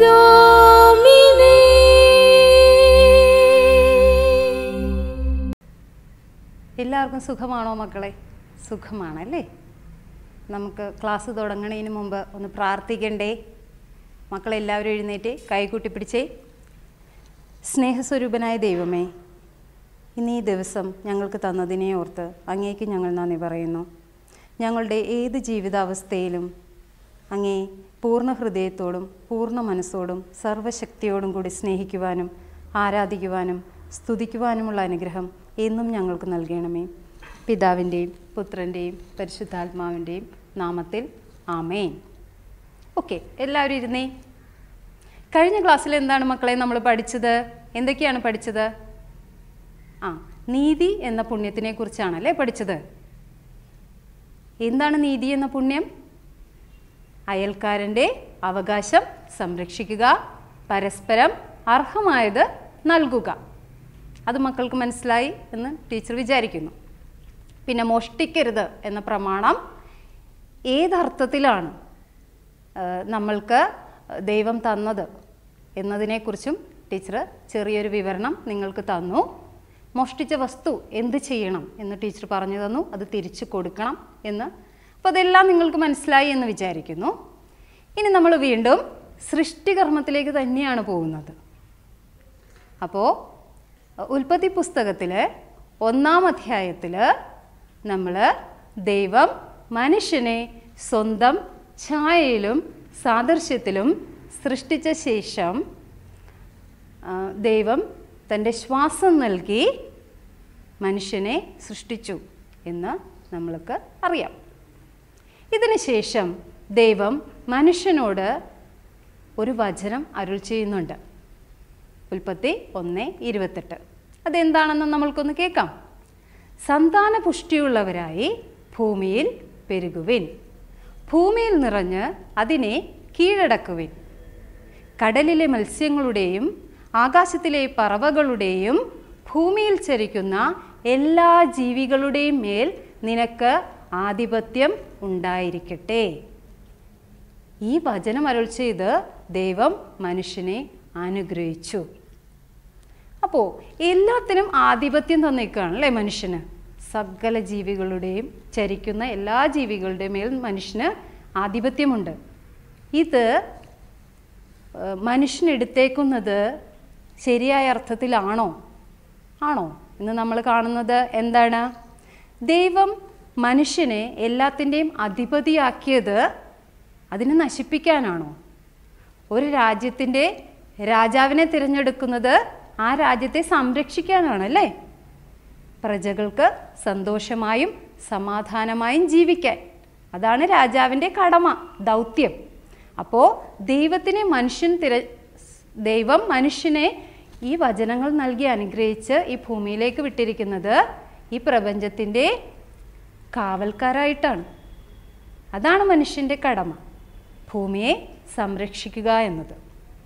Domine. എല്ലാവർക്കും സുഖമാണോ മക്കളെ സുഖമാണല്ലേ നമുക്ക് ക്ലാസ് തുടങ്ങണതിന് മുമ്പ് ഒന്ന് പ്രാർത്ഥിക്കണ്ടേ മക്കളെല്ലാവരും എഴുന്നേറ്റ് കൈകൂട്ടി പിടിച്ചേ സ്നേഹസ്വരൂപനായ ദൈവമേ ഇന്ന് ഈ ദിവസം ഞങ്ങൾക്ക് തന്നതിനെ ഓർത്ത് അങ്ങേക്ക് ഞങ്ങൾ നന്ദി പറയുന്നു ഞങ്ങളുടെ ഏത് ജീവിതാവസ്ഥയിലും അങ്ങേ പൂർണ്ണ ഹൃദയത്തോടും പൂർണ്ണ മനസ്സോടും സർവശക്തിയോടും കൂടി സ്നേഹിക്കുവാനും ആരാധിക്കുവാനും സ്തുതിക്കുവാനുമുള്ള അനുഗ്രഹം എന്നും ഞങ്ങൾക്ക് നൽകണമേ പിതാവിൻ്റെയും പുത്രൻ്റെയും പരിശുദ്ധാത്മാവിൻ്റെയും നാമത്തിൽ ആമേൻ ഓക്കെ എല്ലാവരും ഇരുന്നേ കഴിഞ്ഞ ക്ലാസ്സിൽ എന്താണ് മക്കളെ നമ്മൾ പഠിച്ചത് എന്തൊക്കെയാണ് പഠിച്ചത് ആ നീതി എന്ന പുണ്യത്തിനെ കുറിച്ചാണല്ലേ പഠിച്ചത് എന്താണ് നീതി എന്ന പുണ്യം അയൽക്കാരൻ്റെ അവകാശം സംരക്ഷിക്കുക പരസ്പരം അർഹമായത് നൽകുക അത് മക്കൾക്ക് മനസ്സിലായി എന്ന് ടീച്ചർ വിചാരിക്കുന്നു പിന്നെ മോഷ്ടിക്കരുത് എന്ന പ്രമാണം ഏതർത്ഥത്തിലാണ് ആ, നമ്മൾക്ക് ദൈവം തന്നത് എന്നതിനെക്കുറിച്ചും ടീച്ചർ ചെറിയൊരു വിവരണം നിങ്ങൾക്ക് തന്നു മോഷ്ടിച്ച വസ്തു എന്ത് ചെയ്യണം എന്ന് ടീച്ചർ പറഞ്ഞു തന്നു അത് തിരിച്ചു കൊടുക്കണം എന്ന് അപ്പോൾ അതെല്ലാം നിങ്ങൾക്ക് മനസ്സിലായി എന്ന് വിചാരിക്കുന്നു ഇനി നമ്മൾ വീണ്ടും സൃഷ്ടികർമ്മത്തിലേക്ക് തന്നെയാണ് പോകുന്നത് അപ്പോൾ ഉൽപ്പത്തി പുസ്തകത്തിൽ ഒന്നാം അധ്യായത്തിൽ നമ്മൾ ദൈവം മനുഷ്യനെ സ്വന്തം ഛായയിലും സാദൃശ്യത്തിലും സൃഷ്ടിച്ച ശേഷം ആ, ദൈവം തൻ്റെ ശ്വാസം നൽകി മനുഷ്യനെ സൃഷ്ടിച്ചു എന്ന് നമ്മൾക്ക് അറിയാം ഇതിന് ശേഷം ദൈവം മനുഷ്യനോട് ഒരു വചനം അരുൾ ചെയ്യുന്നുണ്ട് ഉൽപ്പത്തി ഒന്ന് ഇരുപത്തെട്ട് അതെന്താണെന്ന് നമ്മൾക്കൊന്ന് കേൾക്കാം സന്താന പുഷ്ടിയുള്ളവരായി ഭൂമിയിൽ പെരുകുവിൻ ഭൂമിയിൽ നിറഞ്ഞ് അതിനെ കീഴടക്കുവിൻ കടലിലെ മത്സ്യങ്ങളുടെയും ആകാശത്തിലെ പറവകളുടെയും ഭൂമിയിൽ ചരിക്കുന്ന എല്ലാ ജീവികളുടെയും മേൽ നിനക്ക് ആധിപത്യം ഉണ്ടായിരിക്കട്ടെ ഈ വചനം അരുൾ ചെയ്ത് ദൈവം മനുഷ്യനെ അനുഗ്രഹിച്ചു അപ്പോൾ എല്ലാത്തിനും ആധിപത്യം തന്നേക്കാണ് അല്ലേ മനുഷ്യന് സകല ജീവികളുടെയും ചരിക്കുന്ന എല്ലാ ജീവികളുടെയും മേൽ മനുഷ്യന് ആധിപത്യമുണ്ട് ഇത് ഏഹ്, മനുഷ്യൻ എടുത്തേക്കുന്നത് ശരിയായ അർത്ഥത്തിലാണോ ആണോ ഇന്ന് നമ്മൾ കാണുന്നത് എന്താണ് ദൈവം മനുഷ്യനെ എല്ലാത്തിൻ്റെയും അധിപതിയാക്കിയത് അതിനെ നശിപ്പിക്കാനാണോ ഒരു രാജ്യത്തിൻ്റെ രാജാവിനെ തിരഞ്ഞെടുക്കുന്നത് ആ രാജ്യത്തെ സംരക്ഷിക്കാനാണല്ലേ പ്രജകൾക്ക് സന്തോഷമായും സമാധാനമായും ജീവിക്കാൻ അതാണ് രാജാവിൻ്റെ കടമ ദൗത്യം അപ്പോൾ ദൈവത്തിനെ മനുഷ്യൻ തിര ദൈവം മനുഷ്യനെ ഈ വചനങ്ങൾ നൽകി അനുഗ്രഹിച്ച് ഈ ഭൂമിയിലേക്ക് വിട്ടിരിക്കുന്നത് ഈ പ്രപഞ്ചത്തിൻ്റെ കാവൽക്കാരായിട്ടാണ് അതാണ് മനുഷ്യൻ്റെ കടമ ഭൂമിയെ സംരക്ഷിക്കുക എന്നത്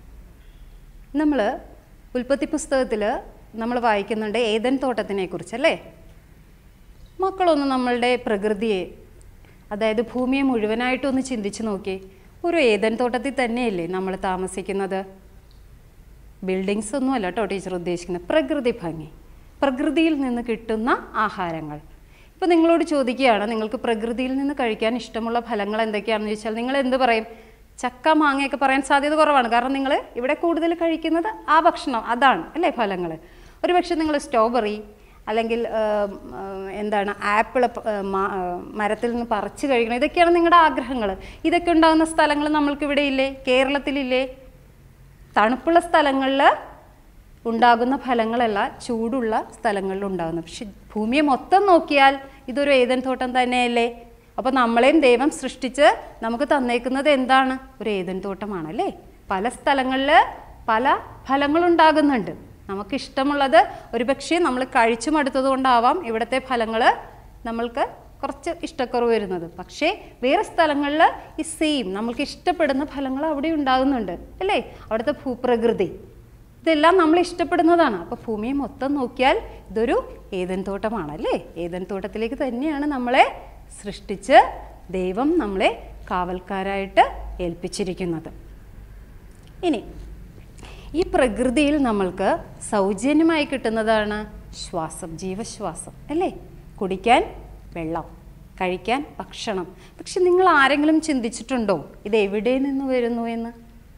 നമ്മൾ ഉൽപ്പത്തി പുസ്തകത്തിൽ നമ്മൾ വായിക്കുന്നുണ്ട് ഏതൻ തോട്ടത്തിനെ കുറിച്ചല്ലേ മക്കളൊന്ന് നമ്മളുടെ പ്രകൃതിയെ അതായത് ഭൂമിയെ മുഴുവനായിട്ടൊന്ന് ചിന്തിച്ച് നോക്കി ഒരു ഏതൻ തോട്ടത്തിൽ തന്നെയല്ലേ നമ്മൾ താമസിക്കുന്നത് ബിൽഡിങ്സ് ഒന്നുമല്ല കേട്ടോ ടീച്ചർ ഉദ്ദേശിക്കുന്നത് പ്രകൃതി ഭംഗി പ്രകൃതിയിൽ നിന്ന് കിട്ടുന്ന ആഹാരങ്ങൾ ഇപ്പോൾ നിങ്ങളോട് ചോദിക്കുകയാണ് നിങ്ങൾക്ക് പ്രകൃതിയിൽ നിന്ന് കഴിക്കാൻ ഇഷ്ടമുള്ള ഫലങ്ങൾ എന്തൊക്കെയാണെന്ന് ചോദിച്ചാൽ നിങ്ങൾ എന്ത് പറയും ചക്ക മാങ്ങയൊക്കെ പറയാൻ സാധ്യത കുറവാണ് കാരണം നിങ്ങൾ ഇവിടെ കൂടുതൽ കഴിക്കുന്നത് ആ ഭക്ഷണം അതാണ് അല്ലേ ഫലങ്ങൾ ഒരു പക്ഷേ നിങ്ങൾ സ്ട്രോബെറി അല്ലെങ്കിൽ ആ, ആ, എന്താണ് ആപ്പിൾ മരത്തിൽ നിന്ന് പറിച്ച് കഴിക്കണം ഇതൊക്കെയാണ് നിങ്ങളുടെ ആഗ്രഹങ്ങൾ ഇതൊക്കെ ഉണ്ടാകുന്ന സ്ഥലങ്ങൾ നമ്മൾക്കിവിടെ ഇല്ലേ കേരളത്തിലില്ലേ തണുപ്പുള്ള സ്ഥലങ്ങളിൽ ഉണ്ടാകുന്ന ഫലങ്ങളല്ല ചൂടുള്ള സ്ഥലങ്ങളിൽ ഉണ്ടാകുന്നത് പക്ഷെ ഭൂമിയെ മൊത്തം നോക്കിയാൽ ഇതൊരു ഏതൻ തോട്ടം തന്നെയല്ലേ അപ്പോൾ നമ്മളെയും ദൈവം സൃഷ്ടിച്ച് നമുക്ക് തന്നേക്കുന്നത് എന്താണ് ഒരു ഏതൻ തോട്ടമാണല്ലേ പല സ്ഥലങ്ങളിൽ പല ഫലങ്ങളുണ്ടാകുന്നുണ്ട് നമുക്ക് ഇഷ്ടമുള്ളത് ഒരുപക്ഷെ നമ്മൾ കഴിച്ചു മടുത്തത് കൊണ്ടാവാം ഇവിടുത്തെ ഫലങ്ങൾ നമ്മൾക്ക് കുറച്ച് ഇഷ്ടക്കുറവ് വരുന്നത് പക്ഷേ വേറെ സ്ഥലങ്ങളിൽ ഈ സെയിം നമ്മൾക്ക് ഇഷ്ടപ്പെടുന്ന ഫലങ്ങൾ അവിടെ ഉണ്ടാകുന്നുണ്ട് അല്ലേ അവിടുത്തെ ഭൂപ്രകൃതി ഇതെല്ലാം നമ്മൾ ഇഷ്ടപ്പെടുന്നതാണ് അപ്പോൾ ഭൂമിയെ മൊത്തം നോക്കിയാൽ ഇതൊരു ഏതൻ തോട്ടമാണല്ലേ ഏതൻ തോട്ടത്തിലേക്ക് തന്നെയാണ് നമ്മളെ സൃഷ്ടിച്ച് ദൈവം നമ്മളെ കാവൽക്കാരായിട്ട് ഏൽപ്പിച്ചിരിക്കുന്നത് ഇനി ഈ പ്രകൃതിയിൽ നമ്മൾക്ക് സൗജന്യമായി കിട്ടുന്നതാണ് ശ്വാസം ജീവശ്വാസം അല്ലേ കുടിക്കാൻ വെള്ളം കഴിക്കാൻ ഭക്ഷണം പക്ഷെ നിങ്ങൾ ആരെങ്കിലും ചിന്തിച്ചിട്ടുണ്ടോ ഇത് എവിടെ നിന്ന് വരുന്നു എന്ന്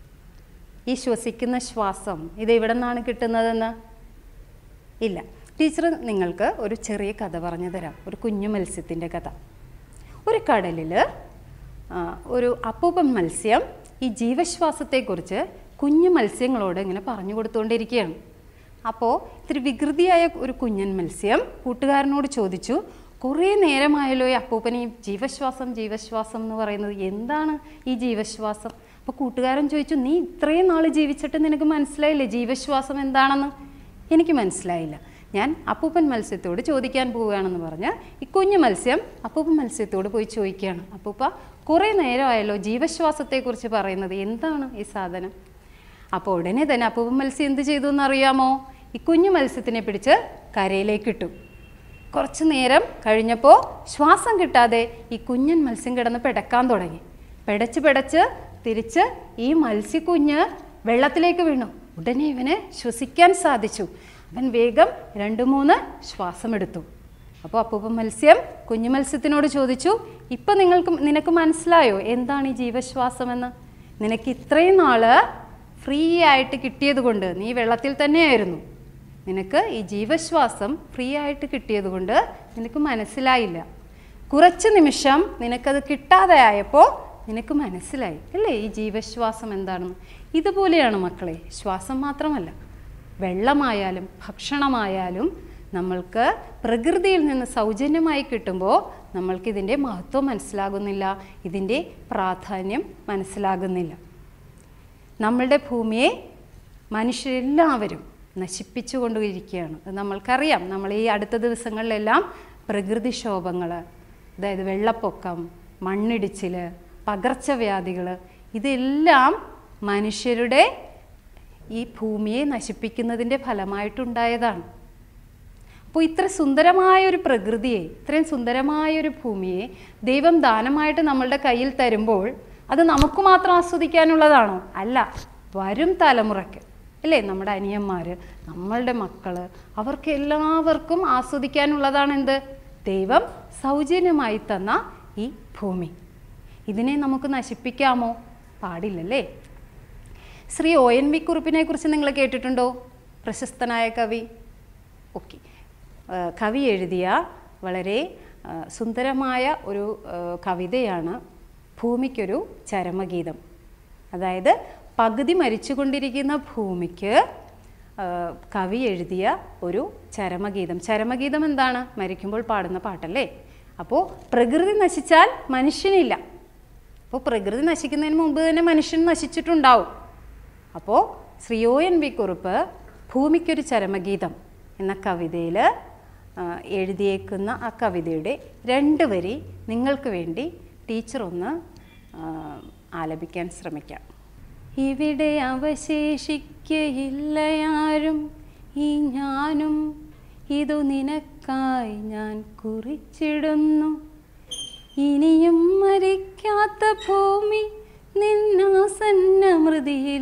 ഈ ശ്വസിക്കുന്ന ശ്വാസം ഇത് എവിടെ നിന്നാണ് കിട്ടുന്നതെന്ന് ഇല്ല ടീച്ചർ നിങ്ങൾക്ക് ഒരു ചെറിയ കഥ പറഞ്ഞു തരാം ഒരു കുഞ്ഞു മത്സ്യത്തിൻ്റെ കഥ ഒരു കടലിൽ ഒരു അപ്പൂപ്പൻ മത്സ്യം ഈ ജീവശ്വാസത്തെക്കുറിച്ച് കുഞ്ഞു മത്സ്യങ്ങളോട് ഇങ്ങനെ പറഞ്ഞു കൊടുത്തുകൊണ്ടിരിക്കുകയാണ് അപ്പോൾ ഇത്തിരി വികൃതിയായ ഒരു കുഞ്ഞൻ മത്സ്യം കൂട്ടുകാരനോട് ചോദിച്ചു കുറേ നേരമായല്ലോ ഈ അപ്പൂപ്പൻ ഈ ജീവശ്വാസം ജീവശ്വാസം എന്ന് പറയുന്നത് എന്താണ് ഈ ജീവശ്വാസം അപ്പോൾ കൂട്ടുകാരൻ ചോദിച്ചു നീ ഇത്രയും നാൾ ജീവിച്ചിട്ട് നിനക്ക് മനസ്സിലായില്ലേ ജീവശ്വാസം എന്താണെന്ന് എനിക്ക് മനസ്സിലായില്ല ഞാൻ അപ്പൂപ്പൻ മത്സ്യത്തോട് ചോദിക്കാൻ പോവുകയാണെന്ന് പറഞ്ഞ് ഈ കുഞ്ഞു മത്സ്യം അപ്പൂപ്പൻ മത്സ്യത്തോട് പോയി ചോദിക്കുകയാണ് അപ്പൂപ്പ കുറേ നേരമായല്ലോ ജീവശ്വാസത്തെക്കുറിച്ച് പറയുന്നത് എന്താണ് ഈ സാധനം അപ്പോൾ ഉടനെ തന്നെ അപ്പൂപ്പൻ മത്സ്യം എന്ത് ചെയ്തു എന്നറിയാമോ ഈ കുഞ്ഞു മത്സ്യത്തിനെ പിടിച്ച് കരയിലേക്ക് ഇട്ടു കുറച്ച് നേരം കഴിഞ്ഞപ്പോൾ ശ്വാസം കിട്ടാതെ ഈ കുഞ്ഞൻ മത്സ്യം കിടന്ന് പിടക്കാൻ തുടങ്ങി പിടച്ച് പിടച്ച് തിരിച്ച് ഈ മത്സ്യക്കുഞ്ഞ് വെള്ളത്തിലേക്ക് വീണു ഉടനെ ഇവന് ശ്വസിക്കാൻ സാധിച്ചു അവൻ വേഗം രണ്ട് മൂന്ന് ശ്വാസം എടുത്തു അപ്പോൾ അപ്പൂപ്പൻ മത്സ്യം കുഞ്ഞു മത്സ്യത്തിനോട് ചോദിച്ചു ഇപ്പം നിങ്ങൾക്ക് നിനക്ക് മനസ്സിലായോ എന്താണ് ഈ ജീവശ്വാസമെന്ന് നിനക്ക് ഇത്രയും നാള് ഫ്രീ ആയിട്ട് കിട്ടിയത് കൊണ്ട് നീ വെള്ളത്തിൽ തന്നെയായിരുന്നു നിനക്ക് ഈ ജീവശ്വാസം ഫ്രീ ആയിട്ട് കിട്ടിയത് കൊണ്ട് നിനക്ക് മനസ്സിലായില്ല കുറച്ച് നിമിഷം നിനക്കത് കിട്ടാതെ ആയപ്പോൾ നിനക്ക് മനസ്സിലായി അല്ലേ ഈ ജീവശ്വാസം എന്താണെന്ന് ഇതുപോലെയാണ് മക്കളെ ശ്വാസം മാത്രമല്ല വെള്ളമായാലും ഭക്ഷണമായാലും നമ്മൾക്ക് പ്രകൃതിയിൽ നിന്ന് സൗജന്യമായി കിട്ടുമ്പോൾ നമ്മൾക്കിതിൻ്റെ മഹത്വം മനസ്സിലാകുന്നില്ല ഇതിൻ്റെ പ്രാധാന്യം മനസ്സിലാകുന്നില്ല നമ്മളുടെ ഭൂമിയെ മനുഷ്യരെല്ലാവരും നശിപ്പിച്ചുകൊണ്ടിരിക്കുകയാണ് അത് നമ്മൾക്കറിയാം നമ്മൾ ഈ അടുത്ത ദിവസങ്ങളിലെല്ലാം പ്രകൃതിക്ഷോഭങ്ങൾ അതായത് വെള്ളപ്പൊക്കം മണ്ണിടിച്ചിൽ പകർച്ചവ്യാധികൾ ഇതെല്ലാം മനുഷ്യരുടെ ഈ ഭൂമിയെ നശിപ്പിക്കുന്നതിൻ്റെ ഫലമായിട്ടുണ്ടായതാണ് അപ്പോൾ ഇത്ര സുന്ദരമായ ഒരു പ്രകൃതിയെ ഇത്രയും സുന്ദരമായ ഒരു ഭൂമിയെ ദൈവം ദാനമായിട്ട് നമ്മളുടെ കയ്യിൽ തരുമ്പോൾ അത് നമുക്ക് മാത്രം ആസ്വദിക്കാനുള്ളതാണോ അല്ല വരും തലമുറയ്ക്ക് അല്ലേ നമ്മുടെ അനിയന്മാർ നമ്മളുടെ മക്കൾ അവർക്ക് എല്ലാവർക്കും ആസ്വദിക്കാനുള്ളതാണ് എന്ത് ദൈവം സൗജന്യമായി തന്ന ഈ ഭൂമി ഇതിനെ നമുക്ക് നശിപ്പിക്കാമോ പാടില്ലല്ലേ ശ്രീ ഒ എൻ വി കുറിപ്പിനെ കുറിച്ച് നിങ്ങൾ കേട്ടിട്ടുണ്ടോ പ്രശസ്തനായ കവി ഓക്കെ കവി എഴുതിയ വളരെ ആ, സുന്ദരമായ ഒരു ആ, കവിതയാണ് ഭൂമിക്കൊരു ചരമഗീതം അതായത് പകുതി മരിച്ചുകൊണ്ടിരിക്കുന്ന ഭൂമിക്ക് ആ, കവി എഴുതിയ ഒരു ചരമഗീതം ചരമഗീതം എന്താണ് മരിക്കുമ്പോൾ പാടുന്ന പാട്ടല്ലേ അപ്പോൾ പ്രകൃതി നശിച്ചാൽ മനുഷ്യനില്ല അപ്പോൾ പ്രകൃതി നശിക്കുന്നതിന് മുമ്പ് തന്നെ മനുഷ്യൻ നശിച്ചിട്ടുണ്ടാവും അപ്പോൾ Shri O N V Kurup ഭൂമിക്കൊരു ചരമഗീതം എന്ന കവിതയിൽ എഴുതിയേക്കുന്ന ആ കവിതയുടെ രണ്ട് വരി നിങ്ങൾക്ക് വേണ്ടി ടീച്ചർ ഒന്ന് ആ, ആലപിക്കാൻ ശ്രമിക്കാം ഇവിടെ അവശേഷിക്കയില്ലയാരും ഈ ഞാനും ഇതു നിനക്കായി ഞാൻ കുറിച്ചിടുന്നു ഇനിയും മരിക്കാത്ത ഭൂമി നിന്നാസന്നമൃതിയിൽ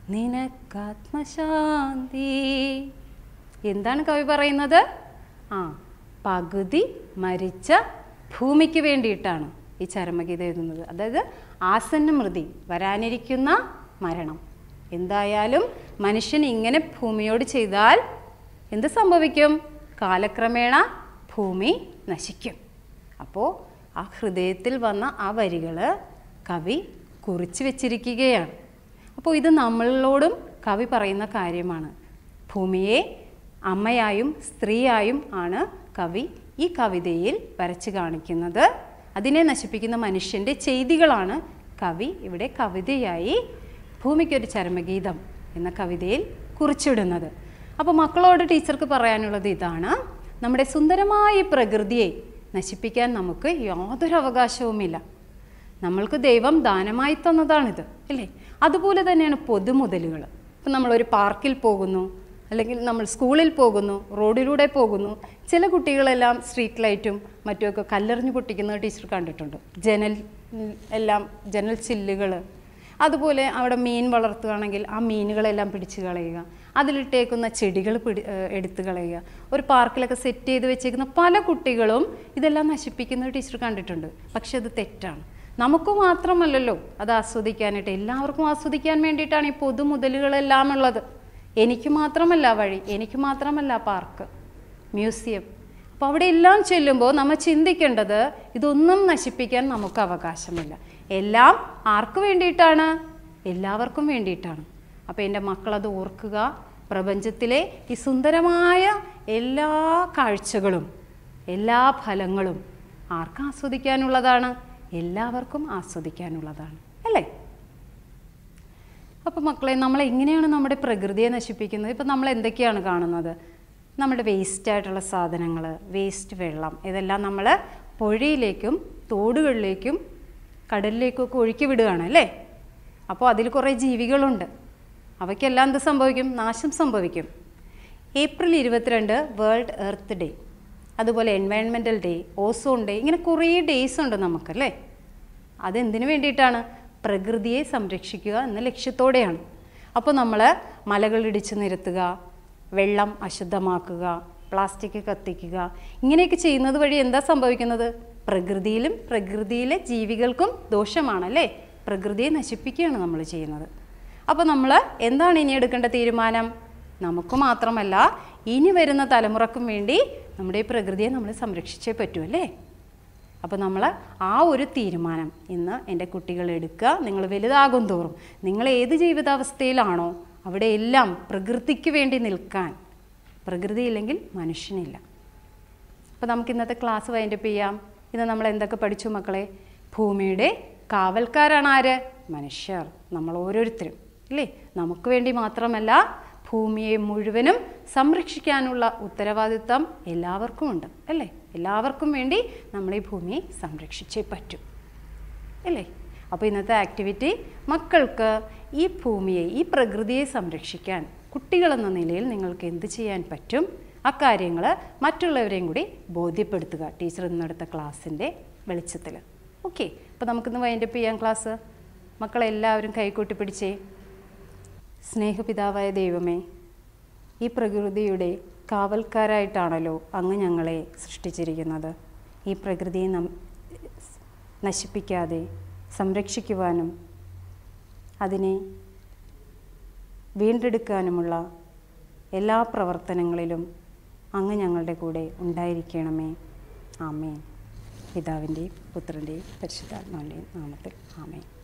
നിനക്കാത്മശാന്തി എന്താണ് കവി പറയുന്നത് ആ പകുതി മരിച്ച ഭൂമിക്ക് വേണ്ടിയിട്ടാണ് ഈ ചരമഗീത എഴുതുന്നത് അതായത് ആസന്നമൃതി വരാനിരിക്കുന്ന മരണം എന്തായാലും മനുഷ്യൻ ഇങ്ങനെ ഭൂമിയോട് ചെയ്താൽ എന്ത് സംഭവിക്കും കാലക്രമേണ ഭൂമി നശിക്കും അപ്പോൾ ആ ഹൃദയത്തിൽ വന്ന ആ വരികൾ കവി കുറിച്ച് വെച്ചിരിക്കുകയാണ് അപ്പോൾ ഇത് നമ്മളോടും കവി പറയുന്ന കാര്യമാണ് ഭൂമിയെ അമ്മയായും സ്ത്രീയായും ആണ് കവി ഈ കവിതയിൽ വരച്ച് കാണിക്കുന്നത് അതിനെ നശിപ്പിക്കുന്ന മനുഷ്യൻ്റെ ചെയ്തികളാണ് കവി ഇവിടെ കവിതയായി ഭൂമിക്കൊരു ചരമഗീതം എന്ന കവിതയിൽ കുറിച്ചിടുന്നത് അപ്പോൾ മക്കളോട് ടീച്ചർക്ക് പറയാനുള്ളത് ഇതാണ് നമ്മുടെ സുന്ദരമായ ഈ പ്രകൃതിയെ നശിപ്പിക്കാൻ നമുക്ക് യാതൊരു അവകാശവുമില്ല നമ്മൾക്ക് ദൈവം ദാനമായി തന്നതാണിത് അല്ലേ അതുപോലെ തന്നെയാണ് പൊതുമുതലുകൾ ഇപ്പം നമ്മളൊരു പാർക്കിൽ പോകുന്നു അല്ലെങ്കിൽ നമ്മൾ സ്കൂളിൽ പോകുന്നു റോഡിലൂടെ പോകുന്നു ചില കുട്ടികളെല്ലാം സ്ട്രീറ്റ് ലൈറ്റും മറ്റുമൊക്കെ കല്ലെറിഞ്ഞ് പൊട്ടിക്കുന്നത് ടീച്ചർ കണ്ടിട്ടുണ്ട് ജനൽ ഉം, എല്ലാം ജനൽ ചില്ലുകൾ അതുപോലെ അവിടെ മീൻ വളർത്തുകയാണെങ്കിൽ ആ മീനുകളെല്ലാം പിടിച്ചു കളയുക അതിലിട്ടേക്കുന്ന ചെടികൾ പിടി ഏഹ് എടുത്തു കളയുക ഒരു പാർക്കിലൊക്കെ സെറ്റ് ചെയ്ത് വെച്ചേക്കുന്ന പല കുട്ടികളും ഇതെല്ലാം നശിപ്പിക്കുന്ന ടീച്ചർ കണ്ടിട്ടുണ്ട് പക്ഷെ അത് തെറ്റാണ് നമുക്ക് മാത്രമല്ലല്ലോ അത് ആസ്വദിക്കാനായിട്ട് എല്ലാവർക്കും ആസ്വദിക്കാൻ വേണ്ടിയിട്ടാണ് ഈ പൊതുമുതലുകളെല്ലാം ഉള്ളത് എനിക്ക് മാത്രമല്ല വഴി എനിക്ക് മാത്രമല്ല പാർക്ക് മ്യൂസിയം അപ്പോൾ അവിടെ എല്ലാം ചെല്ലുമ്പോൾ നമ്മൾ ചിന്തിക്കേണ്ടത് ഇതൊന്നും നശിപ്പിക്കാൻ നമുക്ക് അവകാശമില്ല എല്ലാം ആർക്ക് വേണ്ടിയിട്ടാണ് എല്ലാവർക്കും വേണ്ടിയിട്ടാണ് അപ്പോൾ എൻ്റെ മക്കളത് ഓർക്കുക പ്രപഞ്ചത്തിലെ ഈ സുന്ദരമായ എല്ലാ കാഴ്ചകളും എല്ലാ ഫലങ്ങളും ആർക്ക് ആസ്വദിക്കാനുള്ളതാണ് എല്ലാവർക്കും ആസ്വദിക്കാനുള്ളതാണ് അല്ലേ അപ്പോൾ മക്കളെ നമ്മൾ എങ്ങനെയാണ് നമ്മുടെ പ്രകൃതിയെ നശിപ്പിക്കുന്നത് ഇപ്പം നമ്മൾ എന്തൊക്കെയാണ് കാണുന്നത് നമ്മുടെ വേസ്റ്റ് ആയിട്ടുള്ള സാധനങ്ങൾ വേസ്റ്റ് വെള്ളം ഇതെല്ലാം നമ്മൾ പുഴയിലേക്കും തോടുകളിലേക്കും കടലിലേക്കും ഒക്കെ ഒഴുക്കി വിടുകയാണ് അല്ലേ അപ്പോൾ അതിൽ കുറേ ജീവികളുണ്ട് അവയ്ക്കെല്ലാം എന്ത് സംഭവിക്കും നാശം സംഭവിക്കും ഏപ്രിൽ ഇരുപത്തിരണ്ട് വേൾഡ് എർത്ത് ഡേ അതുപോലെ എൻവയൺമെൻറ്റൽ ഡേ ഓസോൺ ഡേ ഇങ്ങനെ കുറേ ഡേയ്സ് ഉണ്ട് നമുക്കല്ലേ അതെന്തിനു വേണ്ടിയിട്ടാണ് പ്രകൃതിയെ സംരക്ഷിക്കുക എന്ന ലക്ഷ്യത്തോടെയാണ് അപ്പോൾ നമ്മൾ മലകൾ ഇടിച്ചു നിരത്തുക വെള്ളം അശുദ്ധമാക്കുക പ്ലാസ്റ്റിക് കത്തിക്കുക ഇങ്ങനെയൊക്കെ ചെയ്യുന്നത് വഴി എന്താ സംഭവിക്കുന്നത് പ്രകൃതിയിലും പ്രകൃതിയിലെ ജീവികൾക്കും ദോഷമാണല്ലേ പ്രകൃതിയെ നശിപ്പിക്കുകയാണ് നമ്മൾ ചെയ്യുന്നത് അപ്പോൾ നമ്മൾ എന്താണ് ഇനി എടുക്കേണ്ട തീരുമാനം നമുക്ക് മാത്രമല്ല ഇനി വരുന്ന തലമുറക്കും വേണ്ടി നമ്മുടെ ഈ പ്രകൃതിയെ നമ്മൾ സംരക്ഷിച്ചേ പറ്റൂ അല്ലേ അപ്പോൾ നമ്മൾ ആ ഒരു തീരുമാനം ഇന്ന് എൻ്റെ കുട്ടികൾ എടുക്കുക നിങ്ങൾ വലുതാകും തോറും നിങ്ങൾ ഏത് ജീവിതാവസ്ഥയിലാണോ അവിടെ എല്ലാം പ്രകൃതിക്ക് വേണ്ടി നിൽക്കാൻ പ്രകൃതി ഇല്ലെങ്കിൽ മനുഷ്യനില്ല അപ്പോൾ നമുക്ക് ഇന്നത്തെ ക്ലാസ് വൈൻഡപ്പ് ചെയ്യാം ഇന്ന് നമ്മൾ എന്തൊക്കെ പഠിച്ചു മക്കളെ ഭൂമിയുടെ കാവൽക്കാരാണ് ആര് മനുഷ്യർ നമ്മൾ ഓരോരുത്തരും ഇല്ലേ നമുക്ക് വേണ്ടി മാത്രമല്ല ഭൂമിയെ മുഴുവനും സംരക്ഷിക്കാനുള്ള ഉത്തരവാദിത്തം എല്ലാവർക്കും ഉണ്ട് അല്ലേ എല്ലാവർക്കും വേണ്ടി നമ്മൾ ഈ ഭൂമിയെ സംരക്ഷിച്ചേ പറ്റൂ അല്ലേ അപ്പോൾ ഇന്നത്തെ ആക്ടിവിറ്റി മക്കൾക്ക് ഈ ഭൂമിയെ ഈ പ്രകൃതിയെ സംരക്ഷിക്കാൻ കുട്ടികളെന്ന നിലയിൽ നിങ്ങൾക്ക് എന്ത് ചെയ്യാൻ പറ്റും അക്കാര്യങ്ങൾ മറ്റുള്ളവരെയും കൂടി ബോധ്യപ്പെടുത്തുക ടീച്ചർ ഇന്നെടുത്ത ക്ലാസ്സിൻ്റെ വെളിച്ചത്തിൽ ഓക്കെ അപ്പോൾ നമുക്കിന്ന് വൈൻഡപ്പ് ചെയ്യാം ക്ലാസ് മക്കളെല്ലാവരും കൈകൂട്ടി പിടിച്ചേ സ്നേഹപിതാവായ ദൈവമേ ഈ പ്രകൃതിയുടെ കാവൽക്കാരായിട്ടാണല്ലോ അങ്ങ് ഞങ്ങളെ സൃഷ്ടിച്ചിരിക്കുന്നത് ഈ പ്രകൃതിയെ നം നശിപ്പിക്കാതെ സംരക്ഷിക്കുവാനും അതിനെ വീണ്ടെടുക്കാനുമുള്ള എല്ലാ പ്രവർത്തനങ്ങളിലും അങ്ങ് ഞങ്ങളുടെ കൂടെ ഉണ്ടായിരിക്കണമേ ആമേ പിതാവിൻ്റെയും പുത്രൻ്റെയും പരിശുദ്ധാത്മാവിൻ്റെയും നാമത്തിൽ ആമേ